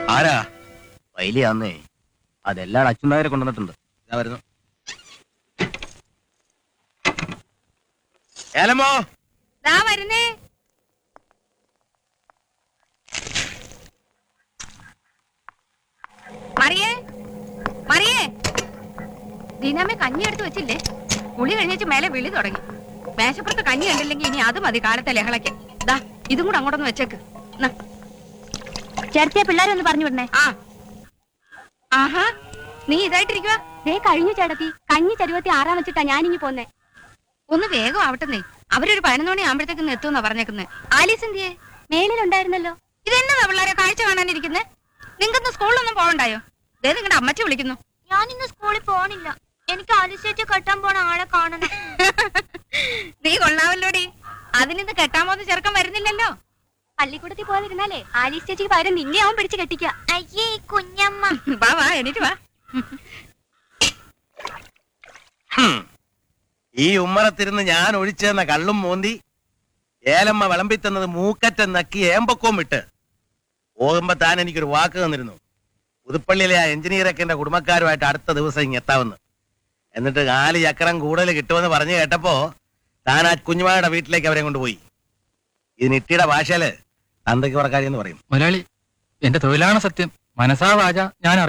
ആരാ വൈലിയാന്നേ അതെല്ലാം അച്ഛനായരെ കൊണ്ടുവന്നിട്ടുണ്ട് ഇതാ വരുന്നു ഏലമോ ദാ വരുന്നേ മറിയേ മറിയേ ദീനാമ്മ കഞ്ഞി എടുത്ത് വെച്ചില്ലേ കുളി കഴിഞ്ഞേച്ച് മേലെ വിളി തുടങ്ങി മേശപ്പുറത്ത് കഞ്ഞി കണ്ടില്ലെങ്കിൽ ഇനി അത് മതി കാലത്തെ ലഹളയ്ക്ക് ദാ ഇതും കൂടെ അങ്ങോട്ടൊന്ന് വെച്ചേക്ക് ന്നാ. ചേർത്തിയ പിള്ളേരൊന്ന് പറഞ്ഞു വിടണേ ആ ആഹാ നീ ഇതായിട്ടിരിക്കുക ദേ കഴിഞ്ഞു ചേട്ടത്തി കഞ്ഞി ചരുവത്തി ആറാം വെച്ചിട്ടാ ഞാനിങ്ങി പോന്നെ ഒന്ന് വേഗം ആവട്ടെന്നേ അവരൊരു പതിനൊന്ന് മണി ആകുമ്പോഴത്തേക്ക് എത്തുമെന്നാ പറഞ്ഞേക്കുന്നേ ആലീസ് എന്തിയേ മേലിലുണ്ടായിരുന്നല്ലോ ഇതെന്നതാ പിള്ളേരെ കാഴ്ച കാണാനിരിക്കുന്നേ നിങ്ങൾക്കിന്ന് സ്കൂളിലൊന്നും പോകണ്ടായോ ദേ നിങ്ങളുടെ അമ്മച്ചി വിളിക്കുന്നു ഞാൻ ഇന്ന് സ്കൂളിൽ പോണില്ല എനിക്ക് ആലിച്ചേറ്റ് കെട്ടാൻ പോണ ആളെ കാണണം നീ കൊള്ളാവല്ലോടി അതിനിന്ന് കെട്ടാമോന്ന് ചെറുക്കം വരുന്നില്ലല്ലോ പള്ളിക്കൂടത്തിൽ പോകാതിരുന്നാലേ ആലീസ് ചേച്ചിക്ക് പകരം നിന്നെ അവൻ പിടിച്ച് കെട്ടിക്ക അയ്യേ കുഞ്ഞമ്മ വാ വാ എണീറ്റ് വാ ഹും. ഈ ഉമ്മറത്തിരുന്ന് ഞാൻ ഒഴിച്ചെന്ന കള്ളും മോന്തി ഏലമ്മ വിളമ്പിത്തന്നത് മൂക്കറ്റം നക്കി ഏമ്പക്കവും വിട്ട് പോകുമ്പോ താൻ എനിക്കൊരു വാക്ക് തന്നിരുന്നു പുതുപ്പള്ളിയിലെ ആ എഞ്ചിനീയറൊക്കെ എന്റെ കുടുംബക്കാരുമായിട്ട് അടുത്ത ദിവസം ഇങ്ങ് എത്താമെന്ന് എന്നിട്ട് നാല് ചക്രം കൂടുതൽ കിട്ടുമെന്ന് പറഞ്ഞു കേട്ടപ്പോ താൻ ആ കുഞ്ഞുമായുടെ വീട്ടിലേക്ക് അവരെ കൊണ്ടുപോയി ഇത് നിട്ടിയുടെ ഭാഷയില് തന്തയ്ക്ക് പറക്കാരി എന്ന് പറയും മുതലാളി എന്റെ തൊഴിലാണ് സത്യം മനസാ വാച ഞാൻ